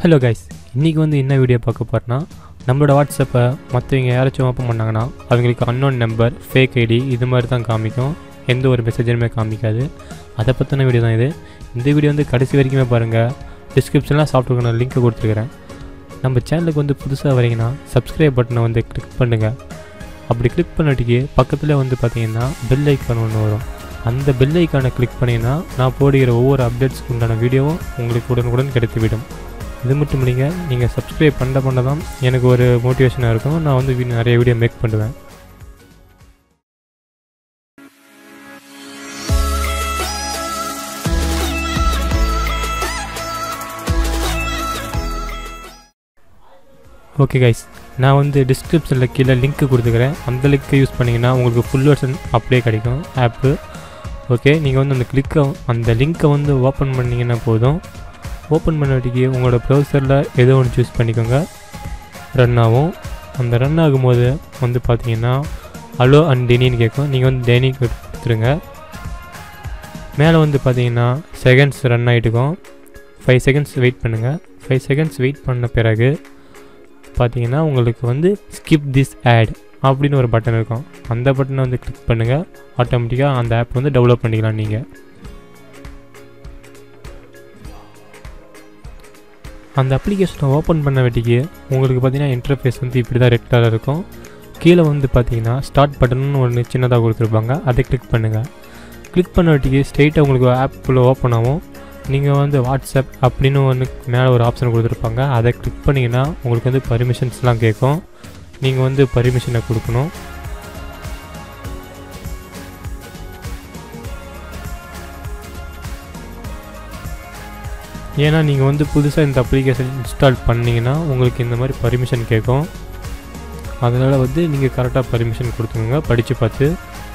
hello guys இன்றைக்கி வந்து என்ன வீடியோ பார்க்க போகிறேன்னா நம்மளோட வாட்ஸ்அப்பை மற்றவங்க யாராச்சும் ஓப்பன் பண்ணாங்கன்னா அவங்களுக்கு அன்னோன் நம்பர் ஃபேக் ஐடி இது மாதிரி தான் காமிக்கும் எந்த ஒரு மெசேஜுமே காமிக்காது அதை பற்றின வீடியோ தான் இது இந்த வீடியோ வந்து கடைசி வரைக்குமே பாருங்கள் டிஸ்கிரிப்ஷனில் சாஃப்ட்வேர் நான் லிங்க் கொடுத்துருக்குறேன் நம்ம சேனலுக்கு வந்து புதுசாக வரீங்கன்னா சப்ஸ்கிரைப் பட்டனை வந்து கிளிக் பண்ணுங்கள் அப்படி கிளிக் பண்ணட்டிக்கு பக்கத்தில் வந்து பார்த்தீங்கன்னா பெல் ஐக்கான் ஒன்று வரும் அந்த பெல் ஐக்கானை கிளிக் பண்ணிங்கன்னா நான் போடுகிற ஒவ்வொரு அப்டேட்ஸ்க்கு உண்டான வீடியோவும் உங்களுக்கு உடனுக்குடன் கிடைத்துவிடும் இது மட்டும் இல்லைங்க நீங்கள் சப்ஸ்கிரைப் பண்ண பண்ண தான் எனக்கு ஒரு மோட்டிவேஷனாக இருக்கும் நான் வந்து வி- நிறைய வீடியோ மேக் பண்ணுவேன் ஓகே கைஸ் நான் வந்து டிஸ்கிரிப்ஷனில் கீழே லிங்க் கொடுத்துக்கிறேன் அந்த லிங்க்கை யூஸ் பண்ணிங்கன்னா உங்களுக்கு ஃபுல் வெர்ஷன் அப்படியே கிடைக்கும் ஆப்பு ஓகே நீங்கள் வந்து அந்த கிளிக்கை அந்த லிங்க்கை வந்து ஓப்பன் பண்ணிங்கன்னா போதும் ஓப்பன் பண்ணட்டிக்கு உங்களோட ப்ரௌசரில் ஏதோ ஒன்று சூஸ் பண்ணிக்கோங்க ரன் ஆகும் அந்த ரன் ஆகும்போது வந்து பார்த்தீங்கன்னா அலோ அண்ட் டெனின்னு கேட்கும் நீங்கள் வந்து டெனி கொடுத்துருங்க மேலே வந்து பார்த்தீங்கன்னா செகண்ட்ஸ் ரன் ஆகிட்டுக்கும் ஃபைவ் செகண்ட்ஸ் வெயிட் பண்ணுங்கள் ஃபைவ் செகண்ட்ஸ் வெயிட் பண்ண பிறகு பார்த்தீங்கன்னா உங்களுக்கு வந்து ஸ்கிப் திஸ் ஆட் அப்படின்னு ஒரு பட்டன் இருக்கும் அந்த பட்டனை வந்து கிளிக் பண்ணுங்கள் ஆட்டோமேட்டிக்காக அந்த ஆப் வந்து டெவலப் பண்ணிக்கலாம் நீங்கள் அந்த அப்ளிகேஷனை ஓப்பன் பண்ண வேட்டிக்கு உங்களுக்கு பார்த்தீங்கன்னா இன்டர்ஃபேஸ் வந்து இப்படி தான் ரெட் கலர் இருக்கும் கீழே வந்து பார்த்தீங்கன்னா ஸ்டார்ட் பட்டன்னு ஒன்று சின்னதாக கொடுத்துருப்பாங்க அதை கிளிக் பண்ணுங்கள் கிளிக் பண்ண வேட்டிக்கு ஸ்ட்ரெயிட்டாக உங்களுக்கு ஆப்புக்குள்ளே ஓப்பன் ஆகும் நீங்கள் வந்து வாட்ஸ்அப் அப்படின்னு ஒன்று மேலே ஒரு ஆப்ஷன் கொடுத்துருப்பாங்க அதை கிளிக் பண்ணிங்கன்னா உங்களுக்கு வந்து பர்மிஷன்ஸ்லாம் கேட்கும் நீங்கள் வந்து பர்மிஷனை கொடுக்கணும் ஏன்னா நீங்கள் வந்து புதுசாக இந்த அப்ளிகேஷன் இன்ஸ்டால் பண்ணீங்கன்னா உங்களுக்கு இந்த மாதிரி பர்மிஷன் கேட்கும் அதனால் வந்து நீங்கள் கரெக்டாக பர்மிஷன் கொடுத்துக்கோங்க படித்து பார்த்து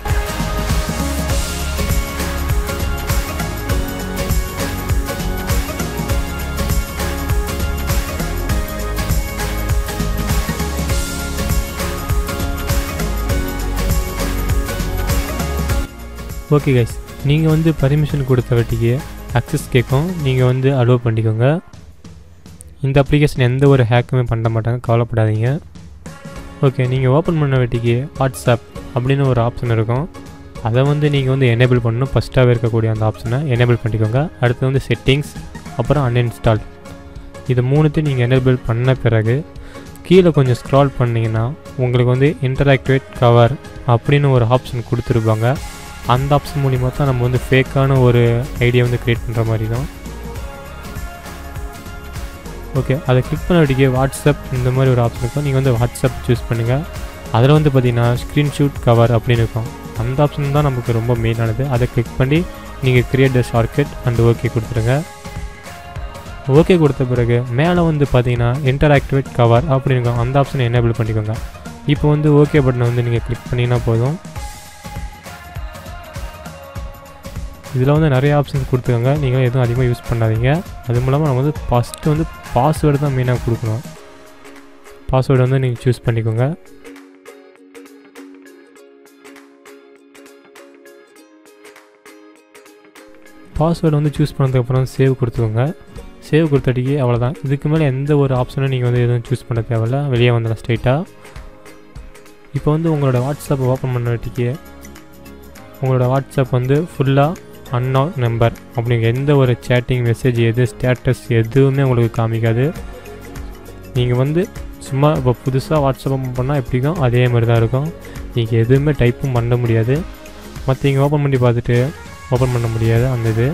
ஓகே கைஸ் நீங்கள் வந்து பர்மிஷன் கொடுத்த வட்டிக்கு அக்சஸ் கேட்கும் நீங்கள் வந்து அலோவ் பண்ணிக்கோங்க இந்த அப்ளிகேஷன் எந்த ஒரு ஹேக்குமே பண்ண மாட்டாங்க கவலைப்படாதீங்க ஓகே நீங்கள் ஓப்பன் பண்ண வட்டிக்கு வாட்ஸ்அப் அப்படின்னு ஒரு ஆப்ஷன் இருக்கும் அதை வந்து நீங்கள் வந்து எனேபிள் பண்ணணும் ஃபஸ்ட்டாகவே இருக்கக்கூடிய அந்த ஆப்ஷனை எனேபிள் பண்ணிக்கோங்க அடுத்து வந்து செட்டிங்ஸ் அப்புறம் அன்இன்ஸ்டால் இது மூணுத்தையும் நீங்கள் எனேபிள் பண்ண பிறகு கீழே கொஞ்சம் ஸ்க்ரால் பண்ணிங்கன்னா உங்களுக்கு வந்து இன்டராக்டிவேட் கவர் அப்படின்னு ஒரு ஆப்ஷன் கொடுத்துருப்பாங்க அந்த ஆப்ஷன் மூலிமா தான் நம்ம வந்து ஃபேக்கான ஒரு ஐடியா வந்து க்ரியேட் பண்ணுற மாதிரி தான் ஓகே அதை கிளிக் பண்ண வேண்டிய வாட்ஸ்அப் இந்த மாதிரி ஒரு ஆப்ஷன் இருக்கும் நீங்கள் வந்து வாட்ஸ்அப் சூஸ் பண்ணுங்கள் அதில் வந்து பார்த்தீங்கன்னா ஸ்க்ரீன்ஷூட் கவர் அப்படின்னு இருக்கும் அந்த ஆப்ஷன் தான் நமக்கு ரொம்ப மெயினானது அதை கிளிக் பண்ணி நீங்கள் create the shortcut and okay கொடுத்துருங்க ஓகே கொடுத்த பிறகு மேலே வந்து பார்த்தீங்கன்னா இன்டராக்டிவேட் கவர் அப்படின்னு இருக்கும் அந்த ஆப்ஷனை எனேபிள் பண்ணிக்கோங்க இப்போ வந்து ஓகே பட்டனை வந்து நீங்கள் கிளிக் பண்ணிங்கன்னா போதும் இதில் வந்து நிறைய ஆப்ஷன்ஸ் கொடுத்துருக்காங்க நீங்கள் எதுவும் அதிகமாக யூஸ் பண்ணாதீங்க அது மூலமாக நம்ம வந்து ஃபஸ்ட்டு வந்து பாஸ்வேர்டு தான் மெயினாக கொடுக்கணும் பாஸ்வேர்டு வந்து நீங்கள் சூஸ் பண்ணிக்கோங்க பாஸ்வேர்டு வந்து சூஸ் பண்ணதுக்கப்புறம் சேவ் கொடுத்துக்கோங்க சேவ் கொடுத்தடிக்கு அவ்வளோதான் இதுக்கு மேலே எந்த ஒரு ஆப்ஷனும் நீங்கள் வந்து எதுவும் சூஸ் பண்ண தேவையில்ல வெளியே வந்துடலாம் ஸ்ட்ரெயிட்டாக இப்போ வந்து உங்களோட வாட்ஸ்அப் ஓப்பன் பண்ண வட்டிக்கு உங்களோட வாட்ஸ்அப் வந்து ஃபுல்லாக அன்னோன் நம்பர் அப்படிங்க எந்த ஒரு சேட்டிங் மெசேஜ் எது ஸ்டேட்டஸ் எதுவுமே உங்களுக்கு காமிக்காது நீங்கள் வந்து சும்மா இப்போ புதுசாக வாட்ஸ்அப் ஓப்பன் பண்ணால் எப்படி இருக்கும் அதே மாதிரி தான் இருக்கும் நீங்கள் எதுவுமே டைப்பும் பண்ண முடியாது மற்றவங்க ஓப்பன் பண்ணி பார்த்துட்டு ஓப்பன் பண்ண முடியாது அந்த இது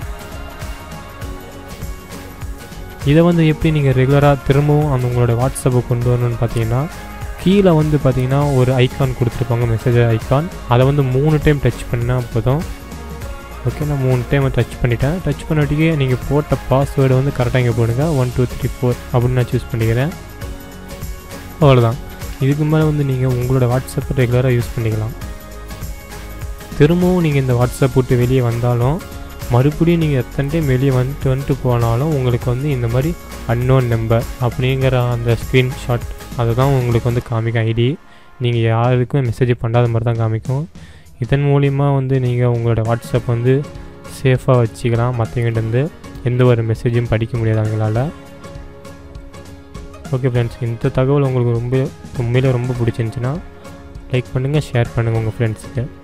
இதை வந்து எப்படி நீங்கள் ரெகுலராக திரும்பவும் அந்த உங்களோட வாட்ஸ்அப்பை கொண்டு வரணும்னு பார்த்தீங்கன்னா கீழே வந்து பார்த்தீங்கன்னா ஒரு ஐகான் கொடுத்துருப்பாங்க மெசேஜ் ஐகான் அதை வந்து மூணு டைம் டச் பண்ணால் போதும் ஓகே நான் மூணு டைம் டச் பண்ணிட்டேன் டச் பண்ணட்டிக்கு நீங்கள் போட்ட பாஸ்வேர்டு வந்து கரெக்டாக இங்கே போடுங்க ஒன் டூ த்ரீ ஃபோர் அப்படின்னு நான் சூஸ் பண்ணிக்கிறேன் அவ்வளோதான் இதுக்கு மேலே வந்து நீங்கள் உங்களோட வாட்ஸ்அப்பை ரெகுலராக யூஸ் பண்ணிக்கலாம் திரும்பவும் நீங்கள் இந்த வாட்ஸ்அப் விட்டு வெளியே வந்தாலும் மறுபடியும் நீங்கள் எத்தனை டைம் வெளியே வந்துட்டு வந்துட்டு போனாலும் உங்களுக்கு வந்து இந்த மாதிரி அன்னோன் நம்பர் அப்படிங்கிற அந்த ஸ்க்ரீன்ஷாட் அதை தான் உங்களுக்கு வந்து காமிக்கும் ஐடி நீங்கள் யாருக்கும் மெசேஜ் பண்ணாத மாதிரி தான் காமிக்கும் இதன் மூலிமா வந்து நீங்கள் உங்களோட வாட்ஸ்அப் வந்து சேஃபாக வச்சுக்கலாம் மற்றவங்கிட்டேருந்து எந்த ஒரு மெசேஜும் படிக்க முடியாது அவங்களால ஓகே ஃப்ரெண்ட்ஸ் இந்த தகவல் உங்களுக்கு ரொம்ப உண்மையிலே ரொம்ப பிடிச்சிருந்துச்சின்னா லைக் பண்ணுங்கள் ஷேர் பண்ணுங்கள் உங்கள் ஃப்ரெண்ட்ஸுக்கு